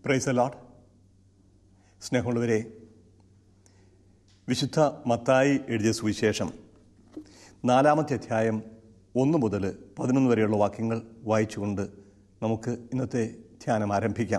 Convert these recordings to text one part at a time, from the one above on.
price load സ്നേഹമുള്ളവരെ വിശുദ്ധ മത്തായി എഴുതിയ സുവിശേഷം നാലാമത്തെ അധ്യായം ഒന്ന് മുതൽ പതിനൊന്ന് വരെയുള്ള വാക്യങ്ങൾ വായിച്ചുകൊണ്ട് നമുക്ക് ഇന്നത്തെ ധ്യാനം ആരംഭിക്കാം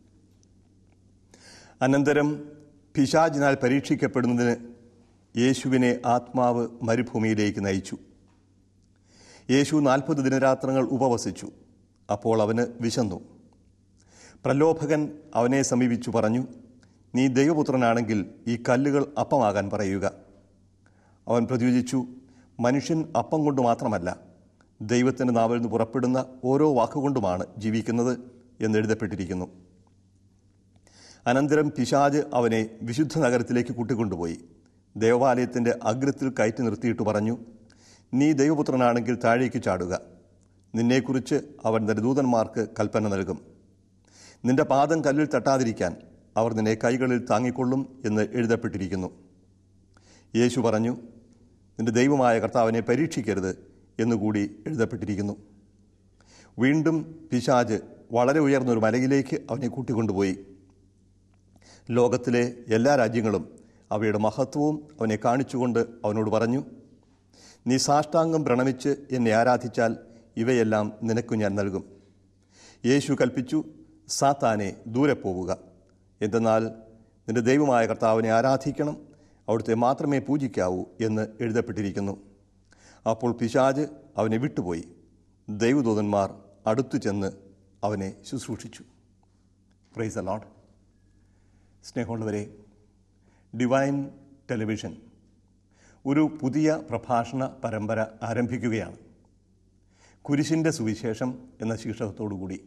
അനന്തരം പിശാചിനാൽ പരീക്ഷിക്കപ്പെടുന്നതിന് യേശുവിനെ ആത്മാവ് മരുഭൂമിയിലേക്ക് നയിച്ചു യേശു നാൽപ്പത് ദിനരാത്രങ്ങൾ ഉപവസിച്ചു അപ്പോൾ അവന് വിശന്നു പ്രലോഭകൻ അവനെ സമീപിച്ചു പറഞ്ഞു നീ ദൈവപുത്രനാണെങ്കിൽ ഈ കല്ലുകൾ അപ്പമാകാൻ പറയുക അവൻ പ്രത്യുജിച്ചു മനുഷ്യൻ അപ്പം കൊണ്ട് മാത്രമല്ല ദൈവത്തിൻ്റെ നാവിൽ നിന്ന് പുറപ്പെടുന്ന ഓരോ വാക്കുകൊണ്ടുമാണ് ജീവിക്കുന്നത് എന്നെഴുതപ്പെട്ടിരിക്കുന്നു അനന്തരം പിശാജ് അവനെ വിശുദ്ധ നഗരത്തിലേക്ക് കൂട്ടിക്കൊണ്ടുപോയി ദേവാലയത്തിൻ്റെ അഗ്രത്തിൽ കയറ്റി നിർത്തിയിട്ട് പറഞ്ഞു നീ ദൈവപുത്രനാണെങ്കിൽ താഴേക്ക് ചാടുക നിന്നെക്കുറിച്ച് അവൻ തന്റെ ദൂതന്മാർക്ക് കൽപ്പന നൽകും നിന്റെ പാദം കല്ലിൽ തട്ടാതിരിക്കാൻ അവർ നിന്നെ കൈകളിൽ താങ്ങിക്കൊള്ളും എന്ന് എഴുതപ്പെട്ടിരിക്കുന്നു യേശു പറഞ്ഞു നിന്റെ ദൈവമായ കർത്താവിനെ പരീക്ഷിക്കരുത് എന്നുകൂടി എഴുതപ്പെട്ടിരിക്കുന്നു വീണ്ടും പിശാജ് വളരെ ഉയർന്നൊരു മലയിലേക്ക് അവനെ കൂട്ടിക്കൊണ്ടുപോയി ലോകത്തിലെ എല്ലാ രാജ്യങ്ങളും അവയുടെ മഹത്വവും അവനെ കാണിച്ചുകൊണ്ട് അവനോട് പറഞ്ഞു നീ സാഷ്ടാംഗം പ്രണമിച്ച് എന്നെ ആരാധിച്ചാൽ ഇവയെല്ലാം നിനക്കു ഞാൻ നൽകും യേശു കൽപ്പിച്ചു സാത്താനെ ദൂരെ പോവുക എന്തെന്നാൽ നിന്റെ ദൈവമായ കർത്താവിനെ ആരാധിക്കണം അവിടുത്തെ മാത്രമേ പൂജിക്കാവൂ എന്ന് എഴുതപ്പെട്ടിരിക്കുന്നു അപ്പോൾ പിശാജ് അവനെ വിട്ടുപോയി ദൈവദൂതന്മാർ അടുത്തു ചെന്ന് അവനെ ശുശ്രൂഷിച്ചു പ്രൈസ് അലോഡ് സ്നേഹമുള്ളവരെ ഡിവൈൻ ടെലിവിഷൻ ഒരു പുതിയ പ്രഭാഷണ പരമ്പര ആരംഭിക്കുകയാണ് കുരിശിൻ്റെ സുവിശേഷം എന്ന ശീർഷകത്തോടുകൂടി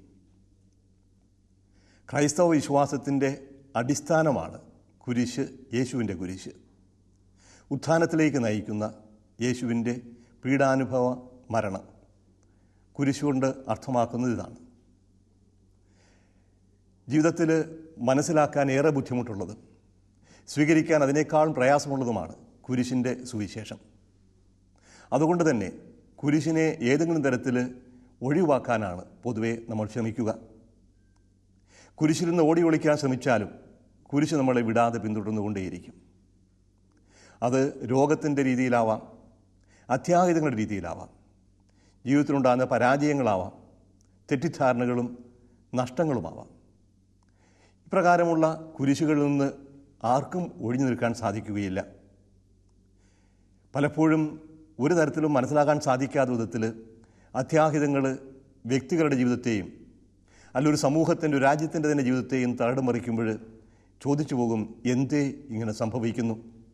ക്രൈസ്തവ വിശ്വാസത്തിൻ്റെ അടിസ്ഥാനമാണ് കുരിശ് യേശുവിൻ്റെ കുരിശ് ഉത്ഥാനത്തിലേക്ക് നയിക്കുന്ന യേശുവിൻ്റെ പീഡാനുഭവ മരണം കുരിശുകൊണ്ട് അർത്ഥമാക്കുന്നത് ഇതാണ് ജീവിതത്തിൽ മനസ്സിലാക്കാൻ ഏറെ ബുദ്ധിമുട്ടുള്ളത് സ്വീകരിക്കാൻ അതിനേക്കാളും പ്രയാസമുള്ളതുമാണ് കുരിശിൻ്റെ സുവിശേഷം അതുകൊണ്ട് തന്നെ കുരിശിനെ ഏതെങ്കിലും തരത്തിൽ ഒഴിവാക്കാനാണ് പൊതുവെ നമ്മൾ ശ്രമിക്കുക കുരിശിൽ നിന്ന് ഓടി ഒളിക്കാൻ ശ്രമിച്ചാലും കുരിശ് നമ്മളെ വിടാതെ പിന്തുടർന്നുകൊണ്ടേയിരിക്കും അത് രോഗത്തിൻ്റെ രീതിയിലാവാം അത്യാഹിതങ്ങളുടെ രീതിയിലാവാം ജീവിതത്തിലുണ്ടാകുന്ന പരാജയങ്ങളാവാം തെറ്റിദ്ധാരണകളും നഷ്ടങ്ങളുമാവാം ഇപ്രകാരമുള്ള കുരിശുകളിൽ നിന്ന് ആർക്കും ഒഴിഞ്ഞു നിൽക്കാൻ സാധിക്കുകയില്ല പലപ്പോഴും ഒരു തരത്തിലും മനസ്സിലാക്കാൻ സാധിക്കാത്ത വിധത്തിൽ അത്യാഹിതങ്ങൾ വ്യക്തികളുടെ ജീവിതത്തെയും അല്ല ഒരു സമൂഹത്തിൻ്റെ ഒരു രാജ്യത്തിൻ്റെ തന്നെ ജീവിതത്തെയും തകിടം മറിക്കുമ്പോൾ ചോദിച്ചു പോകും എന്തേ ഇങ്ങനെ സംഭവിക്കുന്നു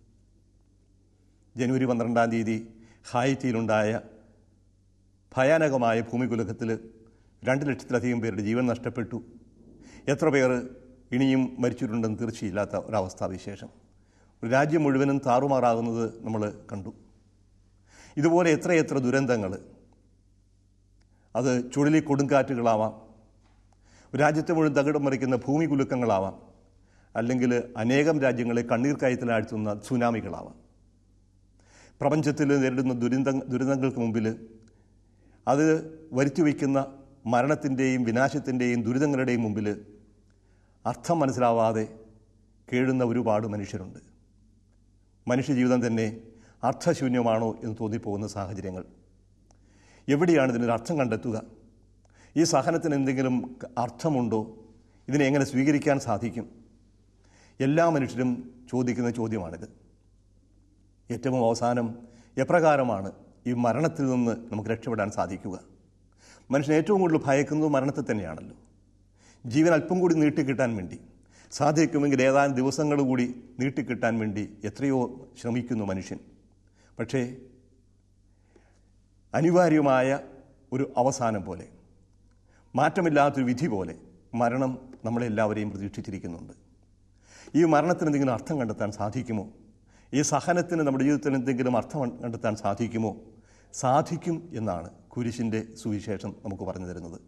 ജനുവരി പന്ത്രണ്ടാം തീയതി ഹായിറ്റിയിലുണ്ടായ ഭയാനകമായ ഭൂമികുലകത്തിൽ രണ്ട് ലക്ഷത്തിലധികം പേരുടെ ജീവൻ നഷ്ടപ്പെട്ടു എത്ര പേർ ഇനിയും മരിച്ചിട്ടുണ്ടെന്ന് തീർച്ചയില്ലാത്ത ഒരവസ്ഥാവിശേഷം ഒരു രാജ്യം മുഴുവനും താറുമാറാകുന്നത് നമ്മൾ കണ്ടു ഇതുപോലെ എത്രയെത്ര ദുരന്തങ്ങൾ അത് ചുഴലി കൊടുങ്കാറ്റുകളാവാം രാജ്യത്തെ മുഴുവൻ തകിടം മറിക്കുന്ന ഭൂമി കുലുക്കങ്ങളാവാം അല്ലെങ്കിൽ അനേകം രാജ്യങ്ങളെ കണ്ണീർ കയത്തിലാഴ്ത്തുന്ന സുനാമികളാവാം പ്രപഞ്ചത്തിൽ നേരിടുന്ന ദുരന്ത ദുരന്തങ്ങൾക്ക് മുമ്പിൽ അത് വരുത്തി വയ്ക്കുന്ന മരണത്തിൻ്റെയും വിനാശത്തിൻ്റെയും ദുരിതങ്ങളുടെയും മുമ്പിൽ അർത്ഥം മനസ്സിലാവാതെ കേഴുന്ന ഒരുപാട് മനുഷ്യരുണ്ട് മനുഷ്യജീവിതം തന്നെ അർത്ഥശൂന്യമാണോ എന്ന് തോന്നിപ്പോകുന്ന സാഹചര്യങ്ങൾ എവിടെയാണ് ഇതിനൊരു അർത്ഥം കണ്ടെത്തുക ഈ സഹനത്തിന് എന്തെങ്കിലും അർത്ഥമുണ്ടോ ഇതിനെ എങ്ങനെ സ്വീകരിക്കാൻ സാധിക്കും എല്ലാ മനുഷ്യരും ചോദിക്കുന്ന ചോദ്യമാണിത് ഏറ്റവും അവസാനം എപ്രകാരമാണ് ഈ മരണത്തിൽ നിന്ന് നമുക്ക് രക്ഷപ്പെടാൻ സാധിക്കുക മനുഷ്യൻ ഏറ്റവും കൂടുതൽ ഭയക്കുന്നത് മരണത്തെ തന്നെയാണല്ലോ ജീവൻ അല്പം കൂടി നീട്ടിക്കിട്ടാൻ വേണ്ടി സാധിക്കുമെങ്കിൽ ഏതാനും ദിവസങ്ങൾ കൂടി നീട്ടിക്കിട്ടാൻ വേണ്ടി എത്രയോ ശ്രമിക്കുന്നു മനുഷ്യൻ പക്ഷേ അനിവാര്യമായ ഒരു അവസാനം പോലെ മാറ്റമില്ലാത്തൊരു വിധി പോലെ മരണം നമ്മളെല്ലാവരെയും പ്രതീക്ഷിച്ചിരിക്കുന്നുണ്ട് ഈ മരണത്തിന് എന്തെങ്കിലും അർത്ഥം കണ്ടെത്താൻ സാധിക്കുമോ ഈ സഹനത്തിന് നമ്മുടെ ജീവിതത്തിൽ എന്തെങ്കിലും അർത്ഥം കണ്ടെത്താൻ സാധിക്കുമോ സാധിക്കും എന്നാണ് കുരിശിൻ്റെ സുവിശേഷം നമുക്ക് പറഞ്ഞു തരുന്നത്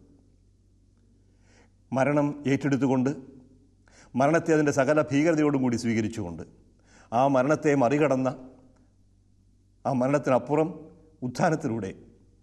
മരണം ഏറ്റെടുത്തുകൊണ്ട് മരണത്തെ അതിൻ്റെ സകല ഭീകരതയോടും കൂടി സ്വീകരിച്ചുകൊണ്ട് ആ മരണത്തെ മറികടന്ന ആ മരണത്തിനപ്പുറം ഉത്ഥാനത്തിലൂടെ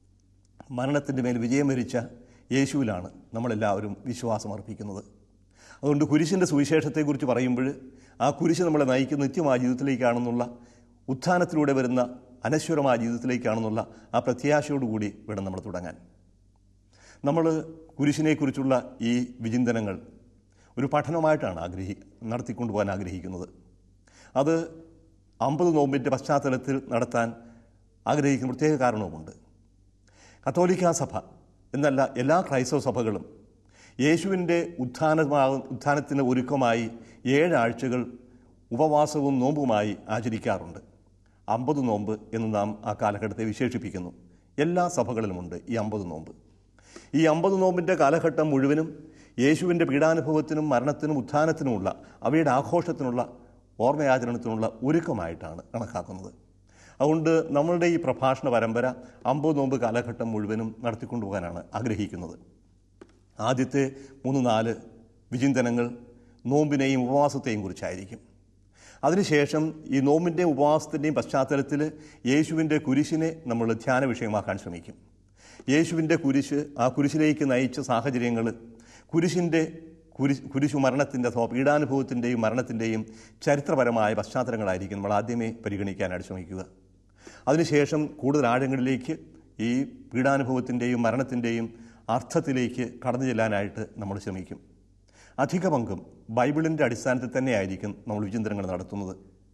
മരണത്തിൻ്റെ മേൽ വിജയം വരിച്ച യേശുവിലാണ് നമ്മളെല്ലാവരും വിശ്വാസം അർപ്പിക്കുന്നത് അതുകൊണ്ട് കുരിശിൻ്റെ സുവിശേഷത്തെക്കുറിച്ച് പറയുമ്പോൾ ആ കുരിശ് നമ്മളെ നയിക്കുന്ന നിത്യമായ ജീവിതത്തിലേക്കാണെന്നുള്ള ഉത്ഥാനത്തിലൂടെ വരുന്ന അനശ്വരമായ ജീവിതത്തിലേക്കാണെന്നുള്ള ആ പ്രത്യാശയോടുകൂടി വേണം നമ്മൾ തുടങ്ങാൻ നമ്മൾ കുരിശിനെക്കുറിച്ചുള്ള ഈ വിചിന്തനങ്ങൾ ഒരു പഠനമായിട്ടാണ് ആഗ്രഹി നടത്തിക്കൊണ്ടുപോകാൻ ആഗ്രഹിക്കുന്നത് അത് അമ്പത് നോമ്പിൻ്റെ പശ്ചാത്തലത്തിൽ നടത്താൻ ആഗ്രഹിക്കുന്ന പ്രത്യേക കാരണവുമുണ്ട് കത്തോലിക്ക സഭ എന്നല്ല എല്ലാ ക്രൈസ്തവ സഭകളും യേശുവിൻ്റെ ഉത്ഥാനമാകും ഉത്ഥാനത്തിന് ഒരുക്കമായി ഏഴാഴ്ചകൾ ഉപവാസവും നോമ്പുമായി ആചരിക്കാറുണ്ട് അമ്പത് നോമ്പ് എന്ന് നാം ആ കാലഘട്ടത്തെ വിശേഷിപ്പിക്കുന്നു എല്ലാ സഭകളിലുമുണ്ട് ഈ അമ്പത് നോമ്പ് ഈ അമ്പത് നോമ്പിൻ്റെ കാലഘട്ടം മുഴുവനും യേശുവിൻ്റെ പീഡാനുഭവത്തിനും മരണത്തിനും ഉത്ഥാനത്തിനുമുള്ള അവയുടെ ആഘോഷത്തിനുള്ള ഓർമ്മയാചരണത്തിനുള്ള ഒരുക്കമായിട്ടാണ് കണക്കാക്കുന്നത് അതുകൊണ്ട് നമ്മളുടെ ഈ പ്രഭാഷണ പരമ്പര അമ്പത് നോമ്പ് കാലഘട്ടം മുഴുവനും നടത്തിക്കൊണ്ടുപോകാനാണ് ആഗ്രഹിക്കുന്നത് ആദ്യത്തെ മൂന്ന് നാല് വിചിന്തനങ്ങൾ നോമ്പിനെയും ഉപവാസത്തെയും കുറിച്ചായിരിക്കും അതിനുശേഷം ഈ നോമ്പിൻ്റെയും ഉപവാസത്തിൻ്റെയും പശ്ചാത്തലത്തിൽ യേശുവിൻ്റെ കുരിശിനെ നമ്മൾ ധ്യാന വിഷയമാക്കാൻ ശ്രമിക്കും യേശുവിൻ്റെ കുരിശ് ആ കുരിശിലേക്ക് നയിച്ച സാഹചര്യങ്ങൾ കുരിശിൻ്റെ കുരിശ് കുരിശു മരണത്തിൻ്റെ അഥവാ പീഡാനുഭവത്തിൻ്റെയും മരണത്തിൻ്റെയും ചരിത്രപരമായ പശ്ചാത്തലങ്ങളായിരിക്കും നമ്മൾ ആദ്യമേ പരിഗണിക്കാനായിട്ട് ശ്രമിക്കുക അതിനുശേഷം കൂടുതൽ ആഴങ്ങളിലേക്ക് ഈ പീഡാനുഭവത്തിൻ്റെയും മരണത്തിൻ്റെയും അർത്ഥത്തിലേക്ക് കടന്നു ചെല്ലാനായിട്ട് നമ്മൾ ശ്രമിക്കും അധിക പങ്കും ബൈബിളിൻ്റെ അടിസ്ഥാനത്തിൽ തന്നെയായിരിക്കും നമ്മൾ വിചിന്തനങ്ങൾ നടത്തുന്നത്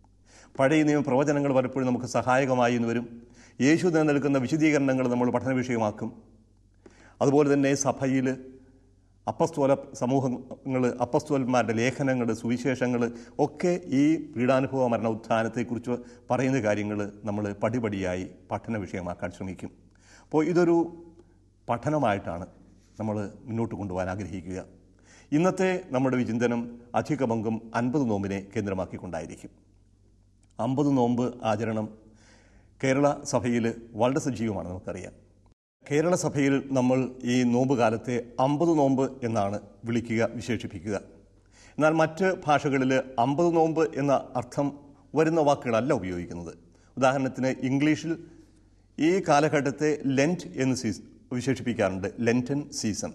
പഴയ നിയമ പ്രവചനങ്ങൾ പലപ്പോഴും നമുക്ക് സഹായകമായി എന്ന് വരും യേശു തന്നെ നൽകുന്ന വിശദീകരണങ്ങൾ നമ്മൾ പഠന വിഷയമാക്കും അതുപോലെ തന്നെ സഭയിൽ അപ്പസ്തോല സമൂഹങ്ങൾ അപ്പസ്തോലന്മാരുടെ ലേഖനങ്ങൾ സുവിശേഷങ്ങൾ ഒക്കെ ഈ പീഡാനുഭവ മരണ ഉത്ഥാനത്തെക്കുറിച്ച് പറയുന്ന കാര്യങ്ങൾ നമ്മൾ പടിപടിയായി പഠന വിഷയമാക്കാൻ ശ്രമിക്കും അപ്പോൾ ഇതൊരു പഠനമായിട്ടാണ് നമ്മൾ മുന്നോട്ട് കൊണ്ടുപോകാൻ ആഗ്രഹിക്കുക ഇന്നത്തെ നമ്മുടെ വിചിന്തനം അധിക പങ്കും അൻപത് നോമ്പിനെ കേന്ദ്രമാക്കിക്കൊണ്ടായിരിക്കും അമ്പത് നോമ്പ് ആചരണം കേരള സഭയിൽ വളരെ സജീവമാണ് നമുക്കറിയാം കേരള സഭയിൽ നമ്മൾ ഈ നോമ്പ് കാലത്തെ അമ്പത് നോമ്പ് എന്നാണ് വിളിക്കുക വിശേഷിപ്പിക്കുക എന്നാൽ മറ്റ് ഭാഷകളിൽ അമ്പത് നോമ്പ് എന്ന അർത്ഥം വരുന്ന വാക്കുകളല്ല ഉപയോഗിക്കുന്നത് ഉദാഹരണത്തിന് ഇംഗ്ലീഷിൽ ഈ കാലഘട്ടത്തെ ലെൻറ്റ് എന്ന് സീസ് വിശേഷിപ്പിക്കാറുണ്ട് ലെൻറ്റൻ സീസൺ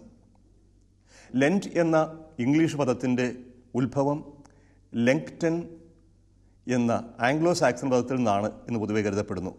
ലെൻറ്റ് എന്ന ഇംഗ്ലീഷ് പദത്തിൻ്റെ ഉത്ഭവം ലെങ്ക്ടൻ എന്ന ആംഗ്ലോ സാക്സൺ പദത്തിൽ നിന്നാണ് എന്ന് പൊതുവെ കരുതപ്പെടുന്നു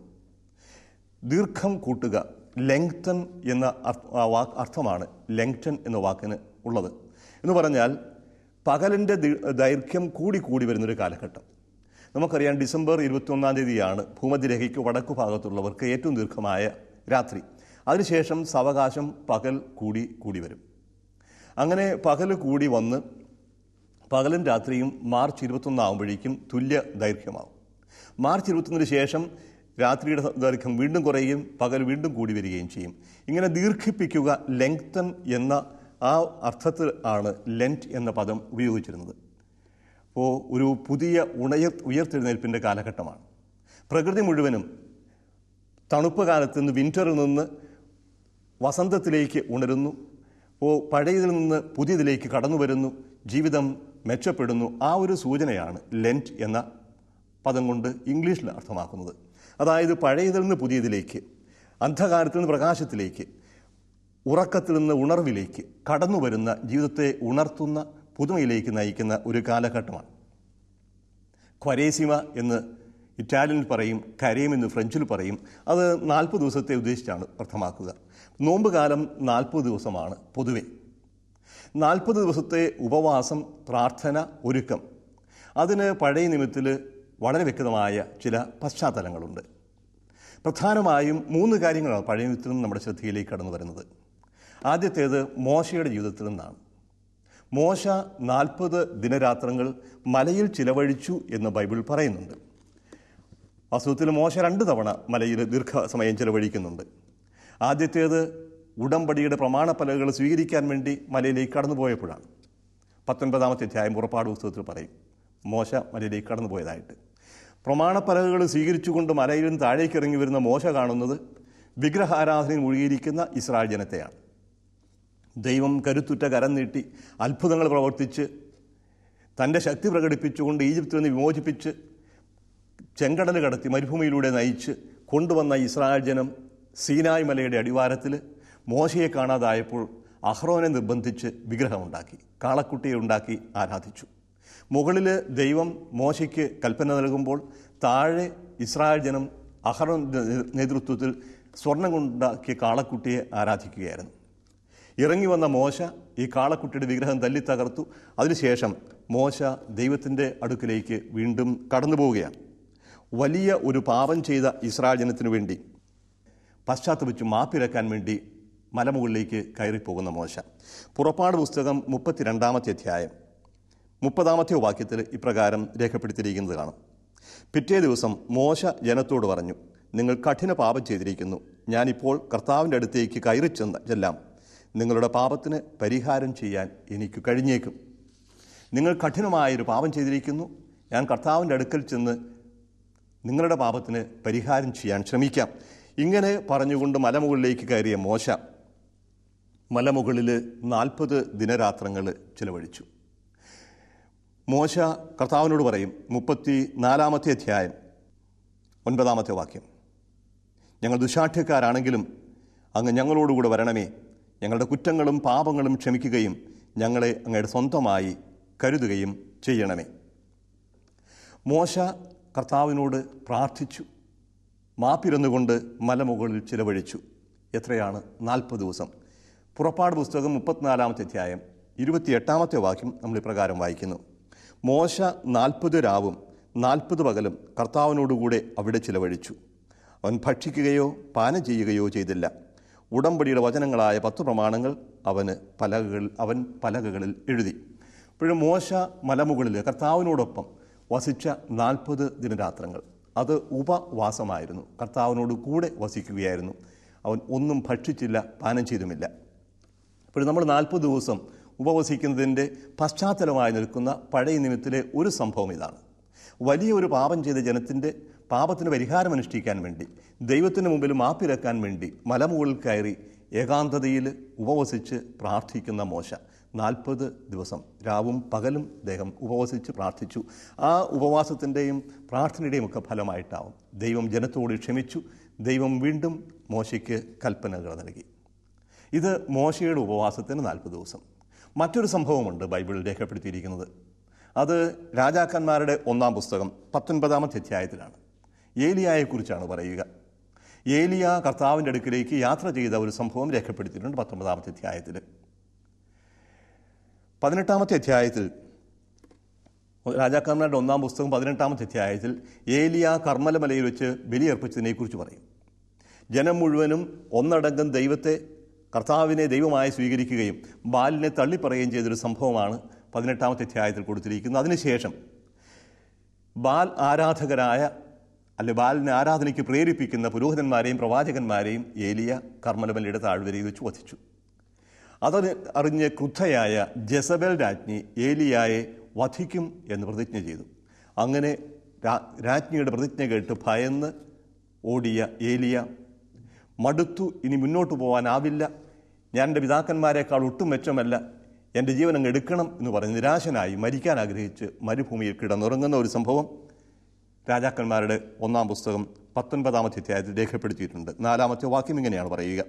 ദീർഘം കൂട്ടുക ലെങ്തൻ എന്ന അർത്ഥ- ആ വാക്ക് അർത്ഥമാണ് ലെങ്ടൻ എന്ന വാക്കിന് ഉള്ളത് എന്ന് പറഞ്ഞാൽ പകലിൻ്റെ ദി- ദൈർഘ്യം കൂടി കൂടി വരുന്നൊരു കാലഘട്ടം നമുക്കറിയാം ഡിസംബർ ഇരുപത്തിയൊന്നാം തീയതിയാണ് ഭൂമധ്യരേഖയ്ക്ക് വടക്കു ഭാഗത്തുള്ളവർക്ക് ഏറ്റവും ദീർഘമായ രാത്രി അതിനുശേഷം സാവകാശം പകൽ കൂടി കൂടി വരും അങ്ങനെ പകൽ കൂടി വന്ന് പകലും രാത്രിയും മാർച്ച് ഇരുപത്തൊന്നാകുമ്പോഴേക്കും തുല്യ ദൈർഘ്യമാവും മാർച്ച് ഇരുപത്തൊന്നിന് ശേഷം രാത്രിയുടെ ദൈർഘ്യം വീണ്ടും കുറയുകയും പകൽ വീണ്ടും കൂടി വരികയും ചെയ്യും ഇങ്ങനെ ദീർഘിപ്പിക്കുക ലെങ്തൻ എന്ന ആ അർത്ഥത്തിൽ ആണ് ലെൻറ്റ് എന്ന പദം ഉപയോഗിച്ചിരുന്നത് അപ്പോൾ ഒരു പുതിയ ഉണയ ഉയർത്തെഴുന്നേൽപ്പിൻ്റെ കാലഘട്ടമാണ് പ്രകൃതി മുഴുവനും തണുപ്പ് കാലത്ത് നിന്ന് വിൻ്ററിൽ നിന്ന് വസന്തത്തിലേക്ക് ഉണരുന്നു അപ്പോൾ പഴയതിൽ നിന്ന് പുതിയതിലേക്ക് കടന്നു വരുന്നു ജീവിതം മെച്ചപ്പെടുന്നു ആ ഒരു സൂചനയാണ് ലെൻറ്റ് എന്ന പദം കൊണ്ട് ഇംഗ്ലീഷിൽ അർത്ഥമാക്കുന്നത് അതായത് പഴയതിൽ നിന്ന് പുതിയതിലേക്ക് അന്ധകാരത്തിൽ നിന്ന് പ്രകാശത്തിലേക്ക് ഉറക്കത്തിൽ നിന്ന് ഉണർവിലേക്ക് കടന്നു വരുന്ന ജീവിതത്തെ ഉണർത്തുന്ന പുതുമയിലേക്ക് നയിക്കുന്ന ഒരു കാലഘട്ടമാണ് ക്വരേസിമ എന്ന് ഇറ്റാലിയനിൽ പറയും കരയും എന്ന് ഫ്രഞ്ചിൽ പറയും അത് നാൽപ്പത് ദിവസത്തെ ഉദ്ദേശിച്ചാണ് അർത്ഥമാക്കുക നോമ്പ് കാലം നാൽപ്പത് ദിവസമാണ് പൊതുവെ നാൽപ്പത് ദിവസത്തെ ഉപവാസം പ്രാർത്ഥന ഒരുക്കം അതിന് പഴയ നിമിത്തിൽ വളരെ വ്യക്തമായ ചില പശ്ചാത്തലങ്ങളുണ്ട് പ്രധാനമായും മൂന്ന് കാര്യങ്ങളാണ് പഴയ നിമിത്തിൽ നിന്ന് നമ്മുടെ ശ്രദ്ധയിലേക്ക് കടന്നു വരുന്നത് ആദ്യത്തേത് മോശയുടെ ജീവിതത്തിൽ നിന്നാണ് മോശ നാൽപ്പത് ദിനരാത്രങ്ങൾ മലയിൽ ചിലവഴിച്ചു എന്ന് ബൈബിൾ പറയുന്നുണ്ട് വാസ്തവത്തിൽ മോശ രണ്ട് തവണ മലയിൽ ദീർഘസമയം ചിലവഴിക്കുന്നുണ്ട് ആദ്യത്തേത് ഉടമ്പടിയുടെ പ്രമാണപ്പലകൾ സ്വീകരിക്കാൻ വേണ്ടി മലയിലേക്ക് കടന്നുപോയപ്പോഴാണ് പത്തൊൻപതാമത്തെ അധ്യായം പുറപ്പാട് പുസ്തകത്തിൽ പറയും മോശ മലയിലേക്ക് കടന്നുപോയതായിട്ട് പ്രമാണപ്പലകൾ സ്വീകരിച്ചുകൊണ്ട് മലയിൽ നിന്ന് താഴേക്ക് ഇറങ്ങി വരുന്ന മോശ കാണുന്നത് വിഗ്രഹാരാധനയിൽ മുഴുകിയിരിക്കുന്ന ഇസ്രായേൽ ജനത്തെയാണ് ദൈവം കരുത്തുറ്റ കരം നീട്ടി അത്ഭുതങ്ങൾ പ്രവർത്തിച്ച് തൻ്റെ ശക്തി പ്രകടിപ്പിച്ചുകൊണ്ട് ഈജിപ്തിൽ നിന്ന് വിമോചിപ്പിച്ച് ചെങ്കടൽ കടത്തി മരുഭൂമിയിലൂടെ നയിച്ച് കൊണ്ടുവന്ന ഇസ്രായേൽ ജനം സീനായ് മലയുടെ അടിവാരത്തിൽ മോശയെ കാണാതായപ്പോൾ അഹ്റോനെ നിർബന്ധിച്ച് വിഗ്രഹമുണ്ടാക്കി കാളക്കുട്ടിയെ ഉണ്ടാക്കി ആരാധിച്ചു മുകളിൽ ദൈവം മോശയ്ക്ക് കൽപ്പന നൽകുമ്പോൾ താഴെ ഇസ്രായേൽ ജനം അഹ്റോൻ നേതൃത്വത്തിൽ സ്വർണം കൊണ്ടുണ്ടാക്കിയ കാളക്കുട്ടിയെ ആരാധിക്കുകയായിരുന്നു ഇറങ്ങി വന്ന മോശ ഈ കാളക്കുട്ടിയുടെ വിഗ്രഹം തല്ലി തകർത്തു അതിനുശേഷം മോശ ദൈവത്തിൻ്റെ അടുക്കിലേക്ക് വീണ്ടും കടന്നു പോവുകയാണ് വലിയ ഒരു പാപം ചെയ്ത ഇസ്രായേൽ ജനത്തിനു വേണ്ടി പശ്ചാത്തപിച്ച് മാപ്പിരക്കാൻ വേണ്ടി മലമുകളിലേക്ക് കയറിപ്പോകുന്ന മോശ പുറപ്പാട് പുസ്തകം മുപ്പത്തിരണ്ടാമത്തെ അധ്യായം മുപ്പതാമത്തെ വാക്യത്തിൽ ഇപ്രകാരം രേഖപ്പെടുത്തിയിരിക്കുന്നത് കാണാം പിറ്റേ ദിവസം മോശ ജനത്തോട് പറഞ്ഞു നിങ്ങൾ കഠിന പാപം ചെയ്തിരിക്കുന്നു ഞാനിപ്പോൾ കർത്താവിൻ്റെ അടുത്തേക്ക് കയറി ചെന്ന് ചെല്ലാം നിങ്ങളുടെ പാപത്തിന് പരിഹാരം ചെയ്യാൻ എനിക്ക് കഴിഞ്ഞേക്കും നിങ്ങൾ കഠിനമായൊരു പാപം ചെയ്തിരിക്കുന്നു ഞാൻ കർത്താവിൻ്റെ അടുക്കൽ ചെന്ന് നിങ്ങളുടെ പാപത്തിന് പരിഹാരം ചെയ്യാൻ ശ്രമിക്കാം ഇങ്ങനെ പറഞ്ഞുകൊണ്ട് മലമുകളിലേക്ക് കയറിയ മോശ മലമുകളിൽ നാൽപ്പത് ദിനരാത്രങ്ങൾ ചിലവഴിച്ചു മോശ കർത്താവിനോട് പറയും മുപ്പത്തി നാലാമത്തെ അധ്യായം ഒൻപതാമത്തെ വാക്യം ഞങ്ങൾ ദുശാഠ്യക്കാരാണെങ്കിലും അങ്ങ് ഞങ്ങളോടുകൂടെ വരണമേ ഞങ്ങളുടെ കുറ്റങ്ങളും പാപങ്ങളും ക്ഷമിക്കുകയും ഞങ്ങളെ അങ്ങയുടെ സ്വന്തമായി കരുതുകയും ചെയ്യണമേ മോശ കർത്താവിനോട് പ്രാർത്ഥിച്ചു മാപ്പിരുന്നുകൊണ്ട് മലമുകളിൽ ചിലവഴിച്ചു എത്രയാണ് നാൽപ്പത് ദിവസം പുറപ്പാട് പുസ്തകം മുപ്പത്തിനാലാമത്തെ അധ്യായം ഇരുപത്തിയെട്ടാമത്തെ വാക്യം നമ്മൾ ഇപ്രകാരം വായിക്കുന്നു മോശ നാൽപ്പത് രാവും നാൽപ്പത് പകലും കർത്താവിനോടുകൂടെ അവിടെ ചിലവഴിച്ചു അവൻ ഭക്ഷിക്കുകയോ പാനം ചെയ്യുകയോ ചെയ്തില്ല ഉടമ്പടിയുടെ വചനങ്ങളായ പത്ത് പ്രമാണങ്ങൾ അവന് പലകകൾ അവൻ പലകകളിൽ എഴുതി ഇപ്പോഴും മോശ മലമുകളിൽ കർത്താവിനോടൊപ്പം വസിച്ച നാൽപ്പത് ദിനരാത്രങ്ങൾ അത് ഉപവാസമായിരുന്നു കർത്താവിനോട് കൂടെ വസിക്കുകയായിരുന്നു അവൻ ഒന്നും ഭക്ഷിച്ചില്ല പാനം ചെയ്തുമില്ല അപ്പോൾ നമ്മൾ നാൽപ്പത് ദിവസം ഉപവസിക്കുന്നതിൻ്റെ പശ്ചാത്തലമായി നിൽക്കുന്ന പഴയ നിമിത്തിലെ ഒരു സംഭവം ഇതാണ് വലിയൊരു പാപം ചെയ്ത ജനത്തിൻ്റെ പാപത്തിന് പരിഹാരം അനുഷ്ഠിക്കാൻ വേണ്ടി ദൈവത്തിന് മുമ്പിൽ മാപ്പിരക്കാൻ വേണ്ടി മലമുകളിൽ കയറി ഏകാന്തതയിൽ ഉപവസിച്ച് പ്രാർത്ഥിക്കുന്ന മോശ നാൽപ്പത് ദിവസം രാവും പകലും അദ്ദേഹം ഉപവസിച്ച് പ്രാർത്ഥിച്ചു ആ ഉപവാസത്തിൻ്റെയും പ്രാർത്ഥനയുടെയും ഒക്കെ ഫലമായിട്ടാവും ദൈവം ജനത്തോട് ക്ഷമിച്ചു ദൈവം വീണ്ടും മോശയ്ക്ക് കൽപ്പനകൾ നൽകി ഇത് മോശയുടെ ഉപവാസത്തിന് നാൽപ്പത് ദിവസം മറ്റൊരു സംഭവമുണ്ട് ബൈബിളിൽ രേഖപ്പെടുത്തിയിരിക്കുന്നത് അത് രാജാക്കന്മാരുടെ ഒന്നാം പുസ്തകം പത്തൊൻപതാമത്തെ അധ്യായത്തിലാണ് ഏലിയായെക്കുറിച്ചാണ് പറയുക ഏലിയ കർത്താവിൻ്റെ അടുക്കിലേക്ക് യാത്ര ചെയ്ത ഒരു സംഭവം രേഖപ്പെടുത്തിയിട്ടുണ്ട് പത്തൊമ്പതാമത്തെ അധ്യായത്തിൽ പതിനെട്ടാമത്തെ അധ്യായത്തിൽ രാജാക്കന്മാരുടെ ഒന്നാം പുസ്തകം പതിനെട്ടാമത്തെ അധ്യായത്തിൽ ഏലിയ കർമ്മലമലയിൽ വെച്ച് ബലിയർപ്പിച്ചതിനെക്കുറിച്ച് പറയും ജനം മുഴുവനും ഒന്നടങ്കം ദൈവത്തെ കർത്താവിനെ ദൈവമായി സ്വീകരിക്കുകയും ബാലിനെ തള്ളിപ്പറയുകയും ചെയ്തൊരു സംഭവമാണ് പതിനെട്ടാമത്തെ അധ്യായത്തിൽ കൊടുത്തിരിക്കുന്നത് അതിനുശേഷം ബാൽ ആരാധകരായ അല്ലെ ബാലിനെ ആരാധനയ്ക്ക് പ്രേരിപ്പിക്കുന്ന പുരോഹിതന്മാരെയും പ്രവാചകന്മാരെയും ഏലിയ കർമ്മലമലയുടെ താഴ്വരയിൽ വെച്ച് വധിച്ചു അതറി അറിഞ്ഞ് ക്രുദ്ധയായ ജസബൽ രാജ്ഞി ഏലിയായെ വധിക്കും എന്ന് പ്രതിജ്ഞ ചെയ്തു അങ്ങനെ രാ- രാജ്ഞിയുടെ പ്രതിജ്ഞ കേട്ട് ഭയന്ന് ഓടിയ ഏലിയ മടുത്തു ഇനി മുന്നോട്ട് പോകാനാവില്ല ഞാൻ എൻ്റെ പിതാക്കന്മാരെക്കാൾ ഒട്ടും മെച്ചമല്ല എൻ്റെ ജീവൻ അങ്ങ് എടുക്കണം എന്ന് പറഞ്ഞ് നിരാശനായി മരിക്കാൻ ആഗ്രഹിച്ച് മരുഭൂമിയിൽ കിടന്നുറങ്ങുന്ന ഒരു സംഭവം രാജാക്കന്മാരുടെ ഒന്നാം പുസ്തകം പത്തൊൻപതാമത്തെ അധ്യായത്തിൽ രേഖപ്പെടുത്തിയിട്ടുണ്ട് നാലാമത്തെ വാക്യം ഇങ്ങനെയാണ് പറയുക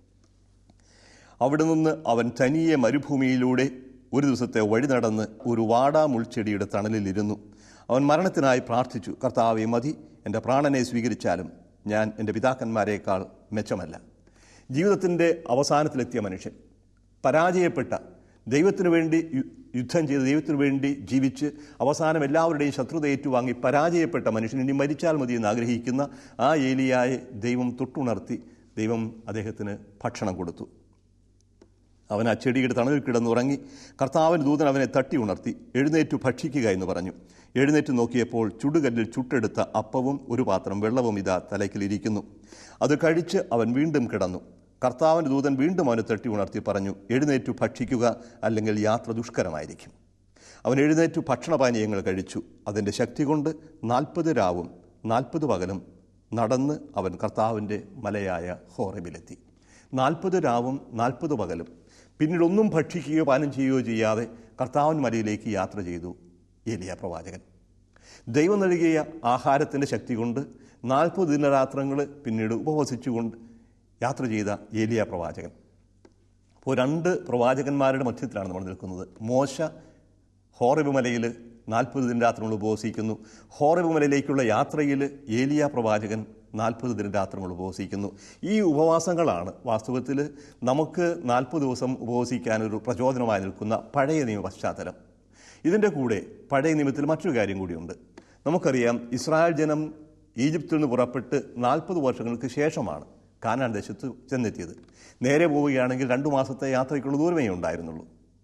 അവിടെ നിന്ന് അവൻ തനിയെ മരുഭൂമിയിലൂടെ ഒരു ദിവസത്തെ വഴി നടന്ന് ഒരു വാടാ മുൾച്ചെടിയുടെ തണലിലിരുന്നു അവൻ മരണത്തിനായി പ്രാർത്ഥിച്ചു കർത്താവെ മതി എൻ്റെ പ്രാണനെ സ്വീകരിച്ചാലും ഞാൻ എൻ്റെ പിതാക്കന്മാരെക്കാൾ മെച്ചമല്ല ജീവിതത്തിൻ്റെ അവസാനത്തിലെത്തിയ മനുഷ്യൻ പരാജയപ്പെട്ട ദൈവത്തിനു വേണ്ടി യു- യുദ്ധം ചെയ്ത് ദൈവത്തിനു വേണ്ടി ജീവിച്ച് അവസാനം എല്ലാവരുടെയും ശത്രുത ഏറ്റുവാങ്ങി പരാജയപ്പെട്ട മനുഷ്യൻ ഇനി മരിച്ചാൽ മതി എന്ന് ആഗ്രഹിക്കുന്ന ആ ഏലിയായെ ദൈവം തൊട്ടുണർത്തി ദൈവം അദ്ദേഹത്തിന് ഭക്ഷണം കൊടുത്തു അവൻ ആ ചെടിയുടെ തണലിൽ കിടന്നുറങ്ങി കർത്താവിന് ദൂതൻ അവനെ തട്ടി ഉണർത്തി എഴുന്നേറ്റു ഭക്ഷിക്കുക എന്ന് പറഞ്ഞു എഴുന്നേറ്റ് നോക്കിയപ്പോൾ ചുടുകല്ലിൽ ചുട്ടെടുത്ത അപ്പവും ഒരു പാത്രം വെള്ളവും ഇതാ തലയ്ക്കിലിരിക്കുന്നു അത് കഴിച്ച് അവൻ വീണ്ടും കിടന്നു കർത്താവിൻ്റെ ദൂതൻ വീണ്ടും അവനെ തട്ടി ഉണർത്തി പറഞ്ഞു എഴുന്നേറ്റു ഭക്ഷിക്കുക അല്ലെങ്കിൽ യാത്ര ദുഷ്കരമായിരിക്കും അവൻ എഴുന്നേറ്റു ഭക്ഷണപാനീയങ്ങൾ കഴിച്ചു അതിൻ്റെ ശക്തി കൊണ്ട് നാൽപ്പത് രാവും നാൽപ്പത് പകലും നടന്ന് അവൻ കർത്താവിൻ്റെ മലയായ ഹോറബിലെത്തി നാൽപ്പത് രാവും നാൽപ്പത് പകലും പിന്നീട് ഒന്നും ഭക്ഷിക്കുകയോ പാനം ചെയ്യുകയോ ചെയ്യാതെ കർത്താവൻ മലയിലേക്ക് യാത്ര ചെയ്തു ഏലിയ പ്രവാചകൻ ദൈവം നൽകിയ ആഹാരത്തിൻ്റെ ശക്തി കൊണ്ട് നാൽപ്പത് ദിനരാത്രങ്ങൾ പിന്നീട് ഉപവസിച്ചുകൊണ്ട് യാത്ര ചെയ്ത ഏലിയ പ്രവാചകൻ ഇപ്പോൾ രണ്ട് പ്രവാചകന്മാരുടെ മധ്യത്തിലാണ് നമ്മൾ നിൽക്കുന്നത് മോശ ഹോറബ് മലയിൽ നാൽപ്പത് ദിന രാത്രങ്ങൾ ഉപവസിക്കുന്നു ഹോറബ് മലയിലേക്കുള്ള യാത്രയിൽ ഏലിയ പ്രവാചകൻ നാൽപ്പത് ദിന രാത്രങ്ങൾ ഉപവസിക്കുന്നു ഈ ഉപവാസങ്ങളാണ് വാസ്തവത്തിൽ നമുക്ക് നാൽപ്പത് ദിവസം ഉപവസിക്കാനൊരു പ്രചോദനമായി നിൽക്കുന്ന പഴയ നിയമ പശ്ചാത്തലം ഇതിൻ്റെ കൂടെ പഴയ നിയമത്തിൽ മറ്റൊരു കാര്യം കൂടിയുണ്ട് നമുക്കറിയാം ഇസ്രായേൽ ജനം ഈജിപ്തിൽ നിന്ന് പുറപ്പെട്ട് നാൽപ്പത് വർഷങ്ങൾക്ക് ശേഷമാണ് കാനാൻ ദേശത്ത് ചെന്നെത്തിയത് നേരെ പോവുകയാണെങ്കിൽ രണ്ടു മാസത്തെ യാത്രയ്ക്കുള്ള ദൂരമേ ഉണ്ടായിരുന്നുള്ളൂ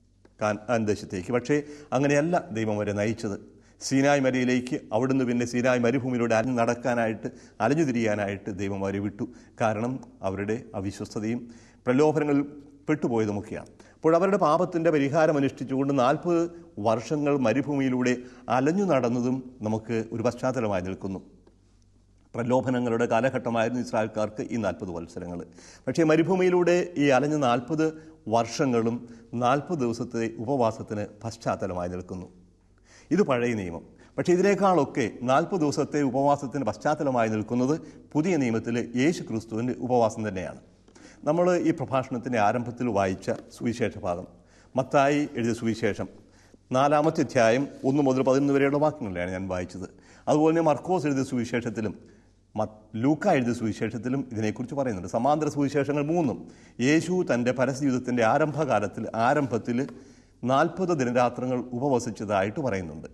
കാൻ ദേശത്തേക്ക് പക്ഷേ അങ്ങനെയല്ല ദൈവം അവരെ നയിച്ചത് സീനായ് മലയിലേക്ക് അവിടുന്ന് പിന്നെ സീനായ് മരുഭൂമിയിലൂടെ അലഞ്ഞു നടക്കാനായിട്ട് അലഞ്ഞു തിരിയാനായിട്ട് ദൈവം അവരെ വിട്ടു കാരണം അവരുടെ അവിശ്വസ്തതയും പ്രലോഭനങ്ങളിൽ പെട്ടുപോയതുമൊക്കെയാണ് അപ്പോൾ അവരുടെ പാപത്തിൻ്റെ പരിഹാരം അനുഷ്ഠിച്ചുകൊണ്ട് നാൽപ്പത് വർഷങ്ങൾ മരുഭൂമിയിലൂടെ അലഞ്ഞു നടന്നതും നമുക്ക് ഒരു പശ്ചാത്തലമായി നിൽക്കുന്നു പ്രലോഭനങ്ങളുടെ കാലഘട്ടമായിരുന്നു ഇസ്രായേൽക്കാർക്ക് ഈ നാൽപ്പത് വത്സരങ്ങൾ പക്ഷേ മരുഭൂമിയിലൂടെ ഈ അലഞ്ഞ നാൽപ്പത് വർഷങ്ങളും നാൽപ്പത് ദിവസത്തെ ഉപവാസത്തിന് പശ്ചാത്തലമായി നിൽക്കുന്നു ഇത് പഴയ നിയമം പക്ഷേ ഇതിനേക്കാളൊക്കെ നാൽപ്പത് ദിവസത്തെ ഉപവാസത്തിന് പശ്ചാത്തലമായി നിൽക്കുന്നത് പുതിയ നിയമത്തിൽ യേശു ക്രിസ്തുവിൻ്റെ ഉപവാസം തന്നെയാണ് നമ്മൾ ഈ പ്രഭാഷണത്തിൻ്റെ ആരംഭത്തിൽ വായിച്ച സുവിശേഷ ഭാഗം മത്തായി എഴുതിയ സുവിശേഷം നാലാമത്തെ അധ്യായം ഒന്ന് മുതൽ പതിനൊന്ന് വരെയുള്ള വാക്യങ്ങളിലാണ് ഞാൻ വായിച്ചത് അതുപോലെ തന്നെ മർക്കോസ് എഴുതിയ സുവിശേഷത്തിലും ലൂക്ക എഴുതിയ സുവിശേഷത്തിലും ഇതിനെക്കുറിച്ച് പറയുന്നുണ്ട് സമാന്തര സുവിശേഷങ്ങൾ മൂന്നും യേശു തൻ്റെ പരസ്യജീവിതത്തിൻ്റെ ആരംഭകാലത്തിൽ ആരംഭത്തിൽ നാൽപ്പത് ദിനരാത്രങ്ങൾ ഉപവസിച്ചതായിട്ട് പറയുന്നുണ്ട്